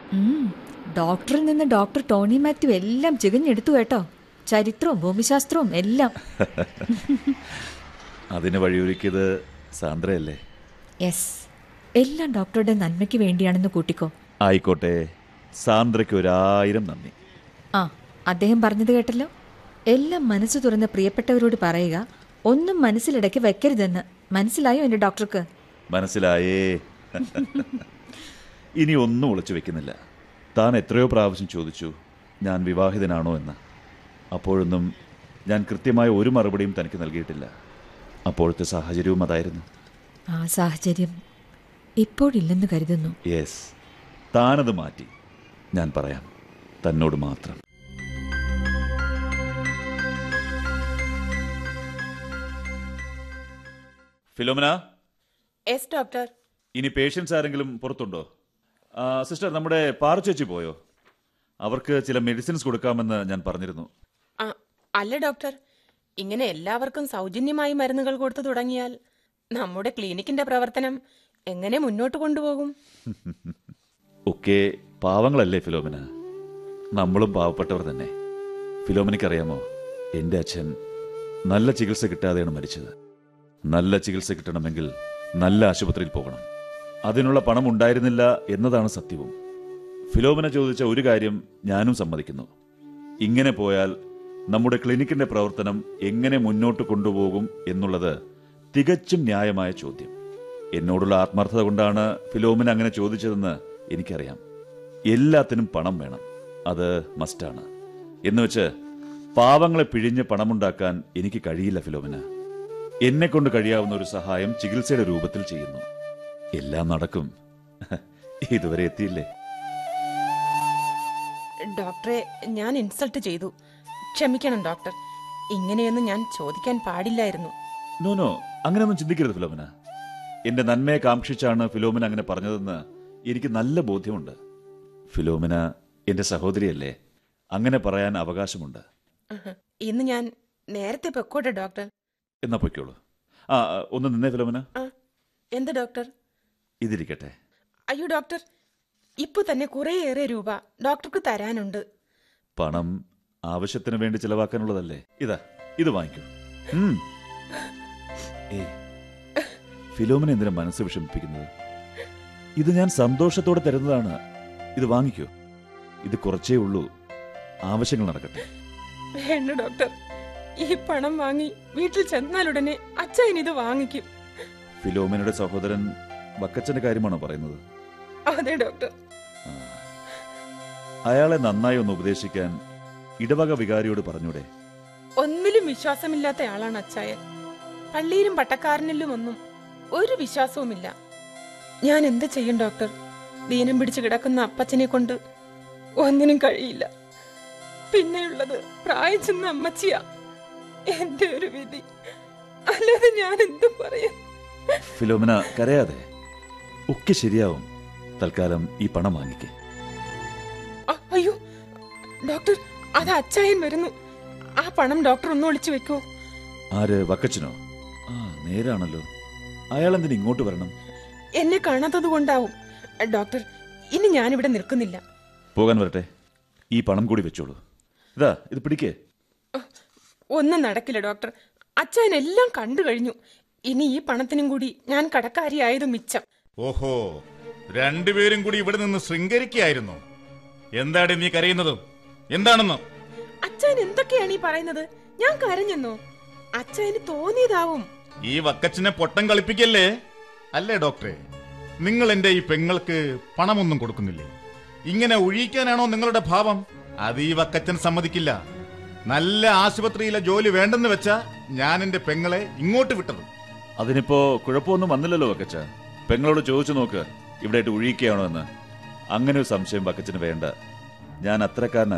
ഉം, ഡോക്ടറിൽ നിന്ന് doctor Tony Mathew എല്ലാം ചികഞ്ഞെടുത്തു കേട്ടോ ചരിത്രവും ഭൂമിശാസ്ത്രവും എല്ലാം അതിന് വഴിയൊരുക്കിയത് സാന്ദ്രയല്ലേ യെസ് എല്ലാം ഡോക്ടറുടെ നന്മയ്ക്ക് വേണ്ടിയാണെന്ന് കൂട്ടിക്കോ ആയിക്കോട്ടെ സാന്ദ്രയ്ക്ക് ഒരായിരം നന്ദി ആ അദ്ദേഹം പറഞ്ഞത് കേട്ടല്ലോ എല്ലാം മനസ്സ് തുറന്ന് പ്രിയപ്പെട്ടവരോട് പറയുക ഒന്നും മനസ്സിലിടയ്ക്ക് വെക്കരുതെന്ന് മനസ്സിലായോ എൻ്റെ ഡോക്ടർക്ക് മനസ്സിലായേ ഇനി ഒന്നും ഒളിച്ചു വെക്കുന്നില്ല താൻ എത്രയോ പ്രാവശ്യം ചോദിച്ചു ഞാൻ വിവാഹിതനാണോ എന്ന് അപ്പോഴൊന്നും ഞാൻ കൃത്യമായ ഒരു മറുപടിയും തനിക്ക് നൽകിയിട്ടില്ല അപ്പോഴത്തെ സാഹചര്യവും അതായിരുന്നു ആ സാഹചര്യം ഇപ്പോഴില്ലെന്ന് കരുതുന്നു യെസ് താനത് മാറ്റി ഞാൻ പറയാം തന്നോട് മാത്രം ഫിലോമിന എസ് ഡോക്ടർ ഇനി പേഷ്യൻസ് ആരെങ്കിലും പുറത്തുണ്ടോ ആ, സിസ്റ്റർ നമ്മുടെ പാറു ചേച്ചി പോയോ അവർക്ക് ചില മെഡിസിൻസ് കൊടുക്കാമെന്ന് ഞാൻ പറഞ്ഞിരുന്നു ആ അല്ല ഡോക്ടർ ഇങ്ങനെ എല്ലാവർക്കും സൗജന്യമായി മരുന്നുകൾ കൊടുത്തു തുടങ്ങിയാൽ നമ്മുടെ ക്ലിനിക്കിന്റെ പ്രവർത്തനം എങ്ങനെ മുന്നോട്ട് കൊണ്ടുപോകും ഒക്കെ പാവങ്ങളല്ലേ ഫിലോമിന നമ്മളും പാവപ്പെട്ടവർ തന്നെ ഫിലോമിനയ്ക്കറിയാമോ എൻ്റെ അച്ഛൻ നല്ല ചികിത്സ കിട്ടാതെയാണ് മരിച്ചത് നല്ല ചികിത്സ കിട്ടണമെങ്കിൽ നല്ല ആശുപത്രിയിൽ പോകണം അതിനുള്ള പണം ഉണ്ടായിരുന്നില്ല എന്നതാണ് സത്യവും ഫിലോമിന ചോദിച്ച ഒരു കാര്യം ഞാനും സമ്മതിക്കുന്നു ഇങ്ങനെ പോയാൽ നമ്മുടെ ക്ലിനിക്കിന്റെ പ്രവർത്തനം എങ്ങനെ മുന്നോട്ട് കൊണ്ടുപോകും എന്നുള്ളത് തികച്ചും ന്യായമായ ചോദ്യം എന്നോടുള്ള ആത്മാർത്ഥത കൊണ്ടാണ് ഫിലോമിന അങ്ങനെ ചോദിച്ചതെന്ന് എനിക്കറിയാം എല്ലാത്തിനും പണം വേണം അത് മസ്റ്റാണ് എന്നുവെച്ച് പാവങ്ങളെ പിഴിഞ്ഞ് പണമുണ്ടാക്കാൻ എനിക്ക് കഴിയില്ല ഫിലോമിന എന്നെ കൊണ്ട് കഴിയാവുന്ന ഒരു സഹായം ചികിത്സയുടെ രൂപത്തിൽ ചെയ്യുന്നു എല്ലാം നടക്കും ഇതുവരെ എത്തിയില്ലേ ഡോക്ടറെ ഞാൻ ഇൻസൾട്ട് ചെയ്തു ക്ഷമിക്കണം ഡോക്ടർ ഇങ്ങനെയൊന്നും ഞാൻ ചോദിക്കാൻ പാടില്ലായിരുന്നു നോ നോ അങ്ങനെയൊന്നും ചിന്തിക്കരുത് ഫിലോമിന എന്റെ നന്മയെ കാക്ഷിച്ചാണ് ഫിലോമിന അങ്ങനെ പറഞ്ഞതെന്ന് എനിക്ക് നല്ല ബോധ്യമുണ്ട് ഫിലോമിന എന്റെ സഹോദരിയല്ലേ അങ്ങനെ പറയാൻ അവകാശമുണ്ട് ഉഹ്. ഇന്ന് ഞാൻ നേരത്തെ പൊക്കോട്ടെ ഡോക്ടർ എന്നാ പൊയ്ക്കോളൂ ആ ഒന്ന് നിന്നേ ഫിലോമിന ആ എന്ത് ഡോക്ടർ ഇതിരിക്കട്ടെ അയ്യോ ഡോക്ടർ ഇപ്പൊ തന്നെ കുറേയേറെ രൂപ ഡോക്ടർക്ക് തരാനുണ്ട് പണം ആവശ്യത്തിന് വേണ്ടി ചിലവാക്കാനുള്ളതല്ലേ ഇതാ ഇത് വാങ്ങിക്കൂ ഉം. ഏയ് ഫിലോമിനെ എന്തിനാ മനസ്സ് വിഷമിപ്പിക്കുന്നത് ഇത് ഞാൻ സന്തോഷത്തോടെ തരുന്നതാണ് ഇത് വാങ്ങിക്കൂ ഇത് കുറച്ചേ ഉള്ളൂ ആവശ്യങ്ങൾ നടക്കട്ടെ വേണ്ട ഡോക്ടർ ഈ പണം വാങ്ങി വീട്ടിൽ ചെന്നാലുടനെ അച്ഛൻ ഇത് വാങ്ങിക്കും ഫിലോമിനയുടെ സഹോദരൻ വക്കച്ചന്റെ കാര്യമാണോ പറയുന്നത് അതെ ഡോക്ടർ ആ. അയാളെ നന്നായി ഒന്ന് ഉപദേശിക്കാൻ ഇടവക വികാരിയോട് പറഞ്ഞൂടെ ഒന്നിലും വിശ്വാസമില്ലാത്ത ആളാണ് അച്ചായൻ പള്ളിയിലും പട്ടക്കാരനിലും ഒന്നും ഒരു വിശ്വാസവുമില്ല ഞാൻ എന്ത് ചെയ്യും ഡോക്ടർ ദീനം പിടിച്ചു കിടക്കുന്ന അപ്പച്ചനെ കൊണ്ട് ഒന്നിനും കഴിയില്ല പിന്നെയുള്ളത് പ്രായം ചെന്ന അമ്മച്ചിയാ എന്റെ ഒരു വിധി അല്ലാതെ ഞാൻ എന്തും പറയാം ഫിലോമിന കരയാതെ ഒക്കെ ശരിയാവും തൽക്കാലം ഈ പണം വാങ്ങിക്കേ അ- അയ്യോ ഡോക്ടർ അത് അച്ചായൻ വരുന്നു ആ പണം ഡോക്ടർ ഒന്ന് ഒളിച്ചു വെക്കോ ആര് വക്കച്ചനോ ആ നേരാണല്ലോ അയാൾ എന്തിന് ഇങ്ങോട്ട് വരണം എന്നെ കാണാത്തത് കൊണ്ടാവും ഡോക്ടർ ഇനി ഞാനിവിടെ നിൽക്കുന്നില്ല പോകാൻ വരട്ടെ ഈ പണം കൂടി വെച്ചോളൂ ഇതാ ഇത് പിടിക്കേ ഒന്നും നടക്കില്ല ഡോക്ടർ അച്ഛൻ എല്ലാം കണ്ടു കഴിഞ്ഞു ഇനി ഈ പണത്തിനും കൂടി ഞാൻ കടക്കാരിയായത് മിച്ചം ഓഹോ രണ്ടുപേരും കൂടി ഇവിടെ നിന്ന് ശൃംഗരിക്കുകയായിരുന്നു എന്താണ് നീ കരയുന്നത് എന്താണെന്ന് അച്ഛൻ എന്തൊക്കെയാണ് ഈ പറയുന്നത് ഞാൻ കരഞ്ഞെന്നോ അച്ഛന് തോന്നിയതാവും ഈ വക്കച്ചനെ പൊട്ടം കളിപ്പിക്കല്ലേ അല്ലേ ഡോക്ടറെ നിങ്ങൾ എന്റെ ഈ പെങ്ങൾക്ക് പണമൊന്നും കൊടുക്കുന്നില്ലേ ഇങ്ങനെ ഒഴിയിക്കാനാണോ നിങ്ങളുടെ ഭാവം അത് ഈ വക്കച്ചൻ സമ്മതിക്കില്ല നല്ല ആശുപത്രിയിലെ ജോലി വേണ്ടെന്ന് വെച്ചാ ഞാൻ എന്റെ പെങ്ങളെ ഇങ്ങോട്ട് വിട്ടത് അതിനിപ്പോ കുഴപ്പമൊന്നും വന്നില്ലല്ലോ വക്കച്ച പെങ്ങളോട് ചോദിച്ചു നോക്ക് ഇവിടെ ഒഴിയിക്കുകയാണോ എന്ന് അങ്ങനെ ഒരു സംശയം വക്കച്ചന് വേണ്ട ഞാൻ അത്രക്കാരനല്ല